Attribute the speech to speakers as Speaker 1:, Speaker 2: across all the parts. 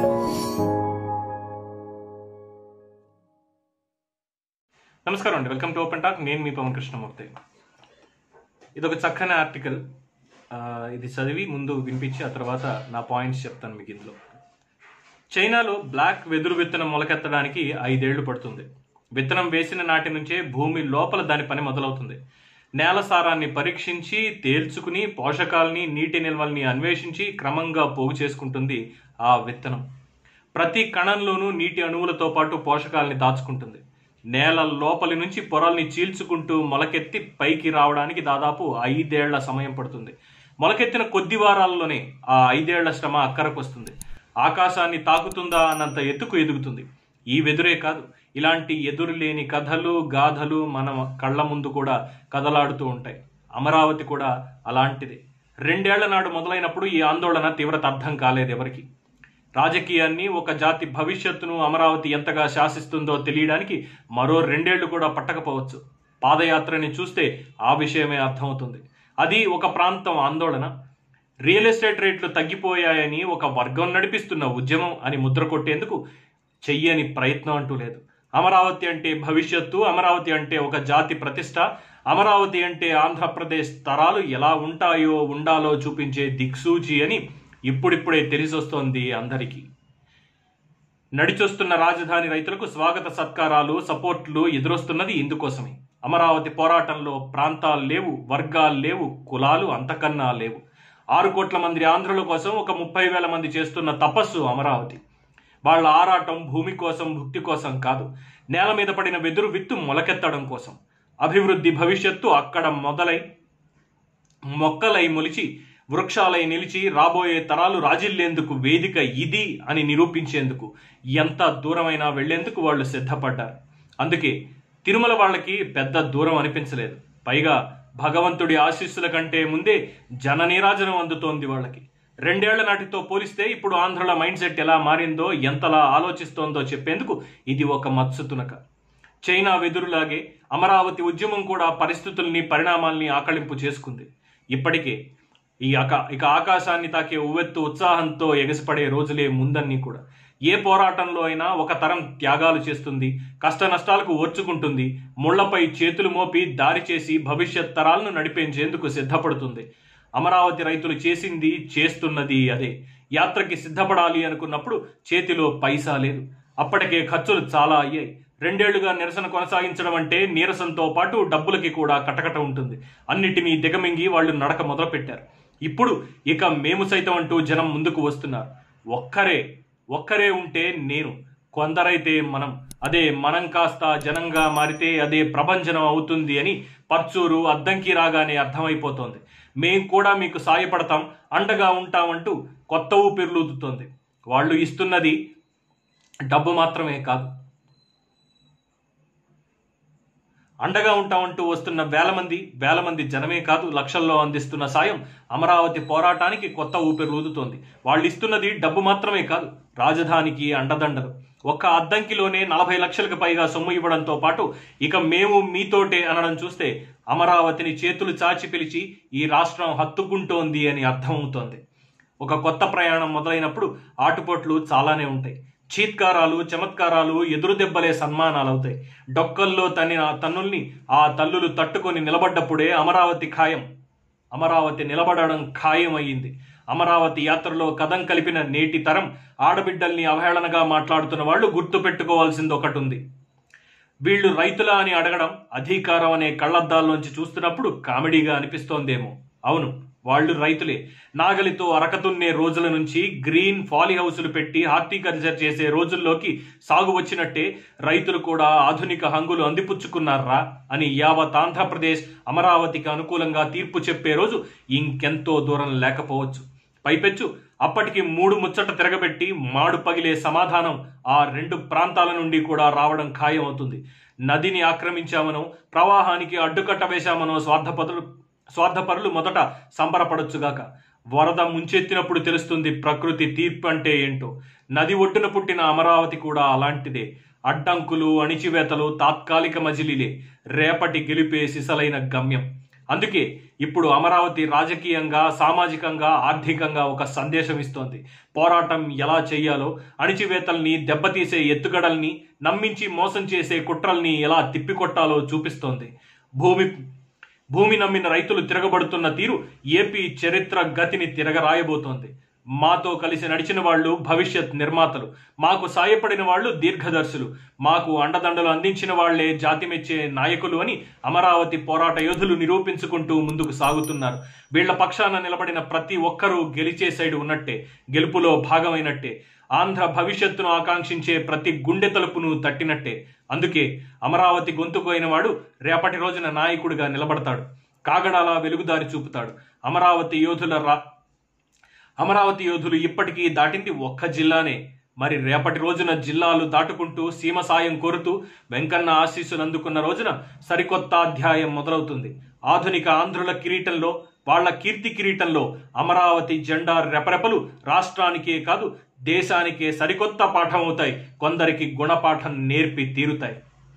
Speaker 1: నమస్కారం అండి welcome to open talk నేను మీ పవన్ కృష్ణమూర్తి ఇది ఒక చక్కని ఆర్టికల్ ఆ, ఇది చదివి ముందు వినిపించి ఆ తర్వాత నా పాయింట్స్ చెప్తాను మీకు ఇందులో చైనాలో బ్లాక్ వెదురు విత్తనం మొలకెత్తడానికి ఐదేళ్లు పడుతుంది విత్తనం వేసిన నాటి నుంచే భూమి లోపల దాని పని మొదలవుతుంది నేల సారాన్ని పరీక్షించి తేల్చుకుని పోషకాలని నీటి నిల్వల్ని అన్వేషించి క్రమంగా పోగు చేసుకుంటుంది ఆ విత్తనం ప్రతి కణంలోనూ నీటి అణువులతో పాటు పోషకాలని దాచుకుంటుంది నేల లోపలి నుంచి పొరల్ని చీల్చుకుంటూ మొలకెత్తి పైకి రావడానికి దాదాపు ఐదేళ్ల సమయం పడుతుంది మొలకెత్తిన కొద్ది వారాల్లోనే ఆ ఐదేళ్ల శ్రమ అక్కరకు వస్తుంది ఆకాశాన్ని తాకుతుందా అన్నంత ఎత్తుకు ఎదుగుతుంది ఈ వెదురే కాదు ఇలాంటి ఎదురులేని కథలు గాథలు మన కళ్ళ ముందు కూడా కదలాడుతూ ఉంటాయి అమరావతి కూడా అలాంటిదే రెండేళ్ల నాడు మొదలైనప్పుడు ఈ ఆందోళన తీవ్రత అర్థం కాలేదు ఎవరికి రాజకీయాన్ని ఒక జాతి భవిష్యత్తును అమరావతి ఎంతగా శాసిస్తుందో తెలియడానికి మరో రెండేళ్లు కూడా పట్టకపోవచ్చు పాదయాత్రని చూస్తే ఆ విషయమే అర్థమవుతుంది అది ఒక ప్రాంతం ఆందోళన రియల్ ఎస్టేట్ రేట్లు తగ్గిపోయాయని ఒక వర్గం నడిపిస్తున్న ఉద్యమం అని ముద్ర కొట్టేందుకు చెయ్యని ప్రయత్నం అంటూ లేదు అమరావతి అంటే భవిష్యత్తు అమరావతి అంటే ఒక జాతి ప్రతిష్ట అమరావతి అంటే ఆంధ్రప్రదేశ్ తరాలు ఎలా ఉంటాయో ఉండాలో చూపించే దిక్సూచి అని ఇప్పుడిప్పుడే తెలిసొస్తోంది అందరికీ నడిచొస్తున్న రాజధాని రైతులకు స్వాగత సత్కారాలు సపోర్ట్లు ఎదురొస్తున్నది ఇందుకోసమే అమరావతి పోరాటంలో ప్రాంతాలు లేవు వర్గాలు లేవు కులాలు అంతకన్నా లేవు ఆరు కోట్ల మంది ఆంధ్రుల కోసం ఒక ముప్పై వేల మంది చేస్తున్న తపస్సు అమరావతి వాళ్ళ ఆరాటం భూమి కోసం భుక్తి కోసం కాదు నేల మీద పడిన వెదురు విత్తు మొలకెత్తడం కోసం అభివృద్ధి భవిష్యత్తు అక్కడ మొదలై మొక్కలై మొలిచి వృక్షాలై నిలిచి రాబోయే తరాలు రాజిల్లేందుకు వేదిక ఇది అని నిరూపించేందుకు ఎంత దూరమైనా వెళ్లేందుకు వాళ్ళు సిద్ధపడ్డారు అందుకే తిరుమల వాళ్ళకి పెద్ద దూరం అనిపించలేదు పైగా భగవంతుడి ఆశీస్సుల కంటే ముందే జననీరాజనం అందుతోంది వాళ్ళకి రెండేళ్ల నాటితో పోలిస్తే ఇప్పుడు ఆంధ్రుల మైండ్ సెట్ ఎలా మారిందో ఎంతలా ఆలోచిస్తోందో చెప్పేందుకు ఇది ఒక మత్సు తునక చైనా వెదురులాగే అమరావతి ఉద్యమం కూడా పరిస్థితుల్ని పరిణామాల్ని ఆకళింపు చేసుకుంది ఇప్పటికే ఈ అక ఇక ఆకాశాన్ని తాకే ఉవ్వెత్తు ఉత్సాహంతో ఎగసిపడే రోజులే ముందన్నీ కూడా ఏ పోరాటంలో అయినా ఒక తరం త్యాగాలు చేస్తుంది కష్ట నష్టాలకు ఓర్చుకుంటుంది ముళ్లపై చేతులు మోపి దారి చేసి భవిష్యత్ తరాలను నడిపేంచేందుకు సిద్ధపడుతుంది అమరావతి రైతులు చేసింది చేస్తున్నది అదే యాత్రకి సిద్ధపడాలి అనుకున్నప్పుడు చేతిలో పైసా లేదు అప్పటికే ఖర్చులు చాలా అయ్యాయి రెండేళ్లుగా నిరసన కొనసాగించడం అంటే నీరసంతో పాటు డబ్బులకి కూడా కటకట ఉంటుంది అన్నిటినీ దిగమింగి వాళ్ళు నడక మొదలుపెట్టారు ఇప్పుడు ఇక మేము సైతం అంటూ జనం ముందుకు వస్తున్నారు ఒక్కరే ఒక్కరే ఉంటే నేను కొందరైతే మనం అదే మనం కాస్త జనంగా మారితే అదే ప్రభంజనం అవుతుంది అని పర్చూరు అద్దంకి రాగానే అర్థమైపోతోంది మేం కూడా మీకు సాయపడతాం అండగా ఉంటామంటూ కొత్త ఊపిర్లూదుతోంది వాళ్ళు ఇస్తున్నది డబ్బు మాత్రమే కాదు అండగా ఉంటామంటూ వస్తున్న వేల మంది వేల మంది జనమే కాదు లక్షల్లో అందిస్తున్న సాయం అమరావతి పోరాటానికి కొత్త ఊపిరి ఊదుతోంది వాళ్ళు ఇస్తున్నది డబ్బు మాత్రమే కాదు రాజధానికి అండదండలు ఒక్క అద్దంకిలోనే నలభై లక్షలకు పైగా సొమ్ము ఇవ్వడంతో పాటు ఇక మేము మీతోటే అనడం చూస్తే అమరావతిని చేతులు చాచి పిలిచి ఈ రాష్ట్రం హత్తుకుంటోంది అని అర్థమవుతోంది ఒక కొత్త ప్రయాణం మొదలైనప్పుడు ఆటుపోట్లు చాలానే ఉంటాయి చీత్కారాలు చమత్కారాలు ఎదురు దెబ్బలే సన్మానాలు అవుతాయి డొక్కల్లో తన్నిన తన్నుల్ని ఆ తల్లులు తట్టుకొని నిలబడ్డప్పుడే అమరావతి ఖాయం అమరావతి నిలబడడం ఖాయం అయ్యింది అమరావతి యాత్రలో కథం కలిపిన నేటి తరం ఆడబిడ్డల్ని అవహేళనగా మాట్లాడుతున్న వాళ్ళు గుర్తు పెట్టుకోవాల్సింది ఒకటి ఉంది వీళ్ళు రైతులా అని అడగడం అధికారం అనే కళ్ళద్దాల్లోంచి చూస్తున్నప్పుడు కామెడీగా అనిపిస్తోందేమో అవును వాళ్ళు రైతులే నాగలితో అరకతున్నే రోజుల నుంచి గ్రీన్ ఫాలీ హౌసులు పెట్టి హార్టికల్చర్ చేసే రోజుల్లోకి సాగు వచ్చినట్టే రైతులు కూడా ఆధునిక హంగులు అందిపుచ్చుకున్నారా అని యావత్ ఆంధ్రప్రదేశ్ అమరావతికి అనుకూలంగా తీర్పు చెప్పే రోజు ఇంకెంతో దూరం లేకపోవచ్చు పైపెచ్చు అప్పటికి మూడు ముచ్చట తిరగబెట్టి మాడు పగిలే సమాధానం ఆ రెండు ప్రాంతాల నుండి కూడా రావడం ఖాయం అవుతుంది నదిని ఆక్రమించామనో ప్రవాహానికి అడ్డుకట్ట వేశామనో స్వార్థపరులు స్వార్థపరులు మొదట సంబరపడొచ్చుగాక వరద ముంచెత్తినప్పుడు తెలుస్తుంది ప్రకృతి తీర్పు అంటే ఏంటో నది ఒడ్డున పుట్టిన అమరావతి కూడా అలాంటిదే అడ్డంకులు అణిచివేతలు తాత్కాలిక మజిలీలే రేపటి గెలిపే సిసలైన గమ్యం అందుకే ఇప్పుడు అమరావతి రాజకీయంగా సామాజికంగా ఆర్థికంగా ఒక సందేశం ఇస్తోంది పోరాటం ఎలా చేయాలో అణిచివేతల్ని దెబ్బతీసే ఎత్తుగడల్ని నమ్మించి మోసం చేసే కుట్రల్ని ఎలా తిప్పికొట్టాలో చూపిస్తోంది భూమి భూమి నమ్మిన రైతులు తిరగబడుతున్న తీరు ఏపీ చరిత్ర గతిని తిరగరాయబోతోంది మాతో కలిసి నడిచిన వాళ్ళు భవిష్యత్ నిర్మాతలు మాకు సాయపడిన వాళ్ళు దీర్ఘదర్శులు మాకు అండదండలు అందించిన వాళ్లే జాతి మెచ్చే నాయకులు అని అమరావతి పోరాట యోధులు నిరూపించుకుంటూ ముందుకు సాగుతున్నారు వీళ్ల పక్షాన నిలబడిన ప్రతి ఒక్కరూ గెలిచే సైడ్ ఉన్నట్టే గెలుపులో భాగమైనట్టే ఆంధ్ర భవిష్యత్తును ఆకాంక్షించే ప్రతి గుండె తలుపును తట్టినట్టే అందుకే అమరావతి గొంతుకోయిన వాడు రేపటి రోజున నాయకుడిగా నిలబడతాడు కాగడాల వెలుగుదారి చూపుతాడు అమరావతి యోధుల రా అమరావతి యోధులు ఇప్పటికీ దాటింది ఒక్క జిల్లానే మరి రేపటి రోజున జిల్లాలు దాటుకుంటూ సీమ సాయం కోరుతూ వెంకన్న ఆశీస్సులు అందుకున్న రోజున సరికొత్త అధ్యాయం మొదలవుతుంది ఆధునిక ఆంధ్రుల కిరీటంలో వాళ్ళ కీర్తి కిరీటంలో అమరావతి జెండా రెపరెపలు రాష్ట్రానికే కాదు దేశానికే సరికొత్త పాఠం అవుతాయి కొందరికి గుణపాఠం నేర్పి తీరుతాయి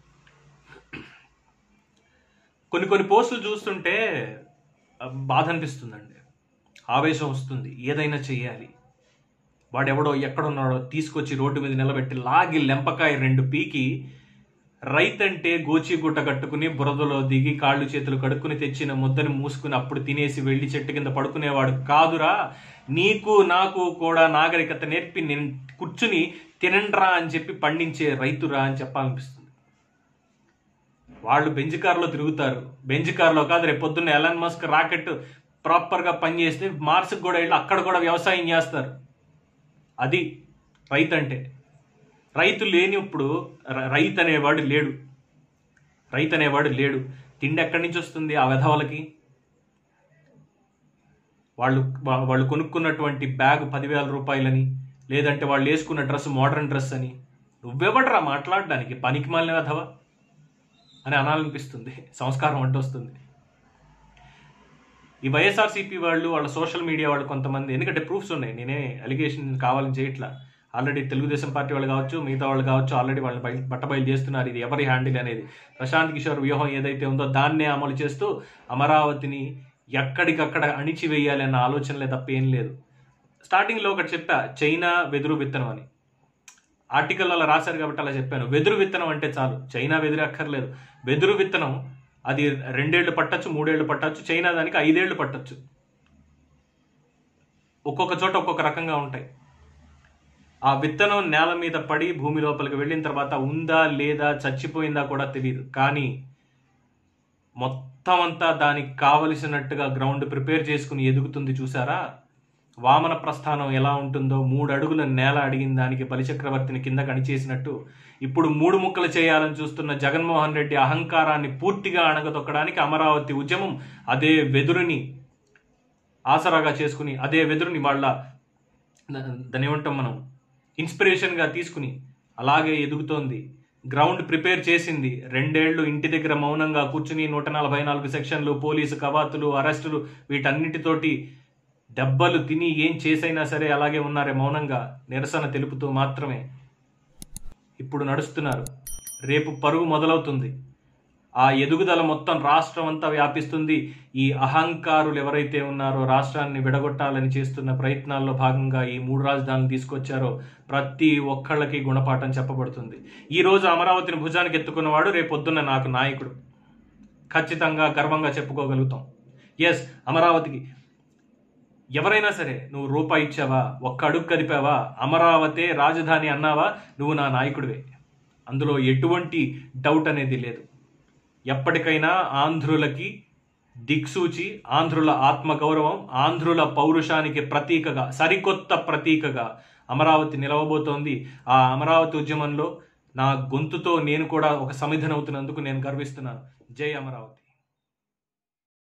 Speaker 1: కొన్ని కొన్ని పోస్టులు చూస్తుంటే ఆ, బాధ అనిపిస్తుందండి ఆవేశం వస్తుంది ఏదైనా చెయ్యాలి వాడెవడో ఎక్కడున్నాడో తీసుకొచ్చి రోడ్డు మీద నిలబెట్టి లాగి లెంపకాయ రెండు పీకి రైతంటే గోచిగుట్ట కట్టుకుని బురదలో దిగి కాళ్ళు చేతులు కడుక్కుని తెచ్చిన ముద్దని మూసుకుని అప్పుడు తినేసి వెళ్ళి చెట్టు కింద పడుకునేవాడు కాదురా నీకు నాకు కూడా నాగరికత నేర్పి నేను కూర్చుని తినండ్రా అని చెప్పి పండించే రైతురా అని చెప్పాలనిపిస్తుంది వాళ్ళు బెంజ్ కార్లో తిరుగుతారు బెంజ్ కార్లో కాదు రేపు పొద్దున్న ఎలన్ మస్క్ రాకెట్ ప్రాపర్గా పనిచేస్తే మార్స్కి కూడా వెళ్ళి అక్కడ కూడా వ్యవసాయం చేస్తారు అది రైతు అంటే రైతు లేనిప్పుడు ర- రైతు అనేవాడు లేడు రైతు అనేవాడు లేడు తిండి ఎక్కడి నుంచి వస్తుంది ఆ విధవలకి వాళ్ళు వా- వాళ్ళు కొనుక్కున్నటువంటి బ్యాగ్ పదివేల రూపాయలని లేదంటే వాళ్ళు వేసుకున్న డ్రెస్ మోడర్న్ డ్రెస్ అని నువ్వెవడరా మాట్లాడడానికి పనికి మాలిన విధవ అని అనాలనిపిస్తుంది సంస్కారం అంటూ వస్తుంది ఈ వైఎస్ఆర్సీపీ వాళ్ళు వాళ్ళ సోషల్ మీడియా వాళ్ళు కొంతమంది ఎందుకంటే ప్రూఫ్స్ ఉన్నాయి నేనే అలిగేషన్ కావాలని చేయట్లా ఆల్రెడీ తెలుగుదేశం పార్టీ వాళ్ళు కావచ్చు మిగతా వాళ్ళు కావచ్చు ఆల్రెడీ వాళ్ళు బయట బట్టబయలు చేస్తున్నారు ఇది ఎవరి హ్యాండిల్ అనేది ప్రశాంత్ కిషోర్ వ్యూహం ఏదైతే ఉందో దాన్నే అమలు చేస్తూ అమరావతిని ఎక్కడికక్కడ అణిచివేయాలి అన్న ఆలోచనలే తప్ప ఏం లేదు స్టార్టింగ్లో ఒకటి చెప్పా చైనా వెదురు విత్తనం అని ఆర్టికల్ అలా రాశారు కాబట్టి అలా చెప్పాను వెదురు విత్తనం అంటే చాలు చైనా వెదురు అక్కర్లేదు వెదురు విత్తనం అది రెండేళ్లు పట్టచ్చు మూడేళ్లు పట్టచ్చు చైనా దానికి ఐదేళ్లు పట్టచ్చు ఒక్కొక్క చోట ఒక్కొక్క రకంగా ఉంటాయి ఆ విత్తనం నేల మీద పడి భూమి లోపలికి వెళ్ళిన తర్వాత ఉందా లేదా చచ్చిపోయిందా కూడా తెలియదు కానీ మొత్తం అంతా దానికి కావలసినట్టుగా గ్రౌండ్ ప్రిపేర్ చేసుకుని ఎదుగుతుంది చూసారా వామన ప్రస్థానం ఎలా ఉంటుందో మూడు అడుగుల నేల అడిగిన దానికి బలిచక్రవర్తిని కింద కనిచేసినట్టు ఇప్పుడు మూడు ముక్కలు చేయాలని చూస్తున్న జగన్మోహన్ రెడ్డి అహంకారాన్ని పూర్తిగా అణగదొక్కడానికి అమరావతి ఉద్యమం అదే వెదురుని ఆసరాగా చేసుకుని అదే వెదురుని వాళ్ళ దాని ఏమంటాం మనం ఇన్స్పిరేషన్గా తీసుకుని అలాగే ఎదుగుతోంది గ్రౌండ్ ప్రిపేర్ చేసింది రెండేళ్లు ఇంటి దగ్గర మౌనంగా కూర్చుని నూట నలభై నాలుగు సెక్షన్లు పోలీసు కవాతులు అరెస్టులు వీటన్నిటితోటి దెబ్బలు తిని ఏం చేసైనా సరే అలాగే ఉన్నారే మౌనంగా నిరసన తెలుపుతూ మాత్రమే ఇప్పుడు నడుస్తున్నారు రేపు పరుగు మొదలవుతుంది ఆ ఎదుగుదల మొత్తం రాష్ట్రం అంతా వ్యాపిస్తుంది ఈ అహంకారులు ఎవరైతే ఉన్నారో రాష్ట్రాన్ని విడగొట్టాలని చేస్తున్న ప్రయత్నాల్లో భాగంగా ఈ మూడు రాజధానులు తీసుకొచ్చారో ప్రతి ఒక్కళ్ళకి గుణపాఠం చెప్పబడుతుంది ఈ రోజు అమరావతిని భుజానికి ఎత్తుకున్నవాడు రేపొద్దున్న నాకు నాయకుడు ఖచ్చితంగా గర్వంగా చెప్పుకోగలుగుతాం ఎస్ అమరావతికి ఎవరైనా సరే నువ్వు రూపాయి ఇచ్చావా ఒక్క అడుగు కదిపావా అమరావతే రాజధాని అన్నావా నువ్వు నా నాయకుడివే అందులో ఎటువంటి డౌట్ అనేది లేదు ఎప్పటికైనా ఆంధ్రులకి దిక్సూచి ఆంధ్రుల ఆత్మగౌరవం ఆంధ్రుల పౌరుషానికి ప్రతీకగా సరికొత్త ప్రతీకగా అమరావతి నిలవబోతోంది ఆ అమరావతి ఉద్యమంలో నా గొంతుతో నేను కూడా ఒక సమిధనవుతున్నందుకు నేను గర్విస్తున్నాను జై అమరావతి